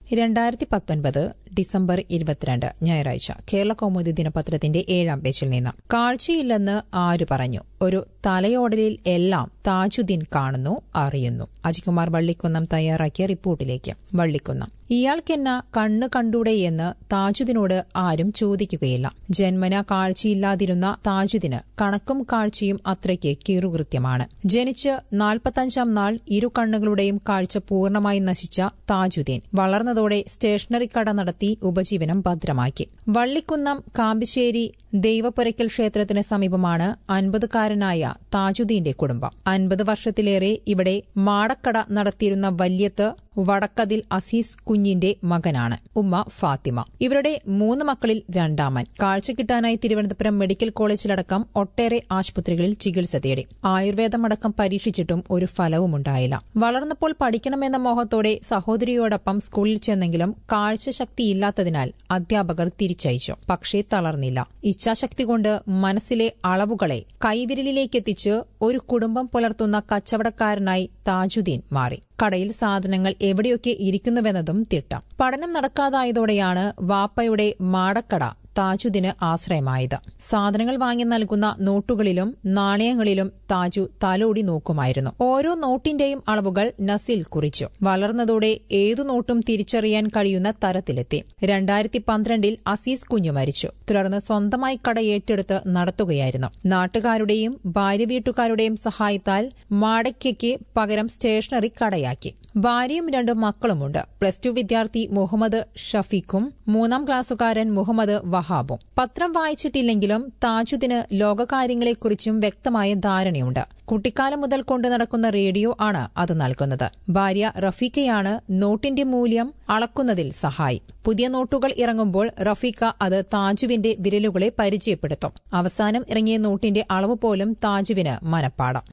രണ്ടായിരത്തി പത്തൊൻപത് ഡിസംബർ ഇരുപത്തിരണ്ട് ഞായറാഴ്ച കേരള കൗമുദി ദിനപത്രത്തിന്റെ ഏഴാം പേജിൽ നിന്ന് കാഴ്ചയില്ലെന്ന് ആര് പറഞ്ഞു ഒരു തലയോടലിൽ എല്ലാം താജുദ്ദീൻ കാണുന്നു അറിയുന്നു അജികുമാർ വള്ളിക്കുന്നം തയ്യാറാക്കിയ റിപ്പോർട്ടിലേക്ക് വള്ളിക്കുന്നം ഇയാൾക്കെന്ന കണ്ണ് കണ്ടൂടെ എന്ന് താജുദിനോട് ആരും ചോദിക്കുകയില്ല ജന്മന കാഴ്ചയില്ലാതിരുന്ന താജുദിന് കണക്കും കാഴ്ചയും അത്രയ്ക്ക് കീറുകൃത്യമാണ് ജനിച്ച് നാൽപ്പത്തഞ്ചാം നാൾ ഇരു കണ്ണുകളുടെയും കാഴ്ച പൂർണ്ണമായി നശിച്ച താജുദ്ദീൻ വളർന്നതോടെ സ്റ്റേഷനറി കട നടത്തി ഉപജീവനം ഭദ്രമാക്കി വള്ളിക്കുന്നം കാമ്പിശ്ശേരി ദൈവപുരയ്ക്കൽ ക്ഷേത്രത്തിന് സമീപമാണ് അൻപതുകാരനായ താജുദ്ദീന്റെ കുടുംബം അൻപത് വർഷത്തിലേറെ ഇവിടെ മാടക്കട നടത്തിയിരുന്ന വല്യത്ത് വടക്കതിൽ അസീസ് കുഞ്ഞിന്റെ മകനാണ് ഉമ്മ ഫാത്തിമ ഇവരുടെ മൂന്ന് മക്കളിൽ രണ്ടാമൻ കാഴ്ച കിട്ടാനായി തിരുവനന്തപുരം മെഡിക്കൽ കോളേജിലടക്കം ഒട്ടേറെ ആശുപത്രികളിൽ ചികിത്സ തേടി ആയുർവേദമടക്കം പരീക്ഷിച്ചിട്ടും ഒരു ഫലവുമുണ്ടായില്ല വളർന്നപ്പോൾ പഠിക്കണമെന്ന മോഹത്തോടെ സഹോദരിയോടൊപ്പം സ്കൂളിൽ ചെന്നെങ്കിലും കാഴ്ചശക്തിയില്ലാത്തതിനാൽ അധ്യാപകർ തിരിച്ചയച്ചു പക്ഷേ തളർന്നില്ല ഇച്ഛാശക്തി കൊണ്ട് മനസ്സിലെ അളവുകളെ കൈവിരലിലേക്കെത്തിച്ച് ഒരു കുടുംബം പുലർത്തുന്ന കച്ചവടക്കാരനായി താജുദ്ദീൻ മാറി കടയിൽ സാധനങ്ങൾ എവിടെയൊക്കെ ഇരിക്കുന്നുവെന്നതും തിട്ടം പഠനം നടക്കാതായതോടെയാണ് വാപ്പയുടെ മാടക്കട താജുദിന് ആശ്രയമായത് സാധനങ്ങൾ വാങ്ങി നൽകുന്ന നോട്ടുകളിലും നാണയങ്ങളിലും താജു തലോടി നോക്കുമായിരുന്നു ഓരോ നോട്ടിന്റെയും അളവുകൾ നസിൽ കുറിച്ചു വളർന്നതോടെ ഏതു നോട്ടും തിരിച്ചറിയാൻ കഴിയുന്ന തരത്തിലെത്തി രണ്ടായിരത്തി പന്ത്രണ്ടിൽ അസീസ് കുഞ്ഞു മരിച്ചു തുടർന്ന് സ്വന്തമായി കട ഏറ്റെടുത്ത് നടത്തുകയായിരുന്നു നാട്ടുകാരുടെയും ഭാര്യ വീട്ടുകാരുടെയും സഹായത്താൽ മാടയ്ക്കയ്ക്ക് പകരം സ്റ്റേഷനറി കടയാക്കി ഭാര്യയും രണ്ട് മക്കളുമുണ്ട് പ്ലസ് ടു വിദ്യാർത്ഥി മുഹമ്മദ് ഷഫീഖും മൂന്നാം ക്ലാസ്സുകാരൻ മുഹമ്മദ് വഹാബും പത്രം വായിച്ചിട്ടില്ലെങ്കിലും താജുദിന് ലോകകാര്യങ്ങളെക്കുറിച്ചും വ്യക്തമായ ധാരണയുണ്ട് കുട്ടിക്കാലം മുതൽ കൊണ്ടു നടക്കുന്ന റേഡിയോ ആണ് അത് നൽകുന്നത് ഭാര്യ റഫീഖയാണ് നോട്ടിന്റെ മൂല്യം അളക്കുന്നതിൽ സഹായി പുതിയ നോട്ടുകൾ ഇറങ്ങുമ്പോൾ റഫീഖ അത് താജുവിന്റെ വിരലുകളെ പരിചയപ്പെടുത്തും അവസാനം ഇറങ്ങിയ നോട്ടിന്റെ അളവ് പോലും താജുവിന് മനപ്പാടം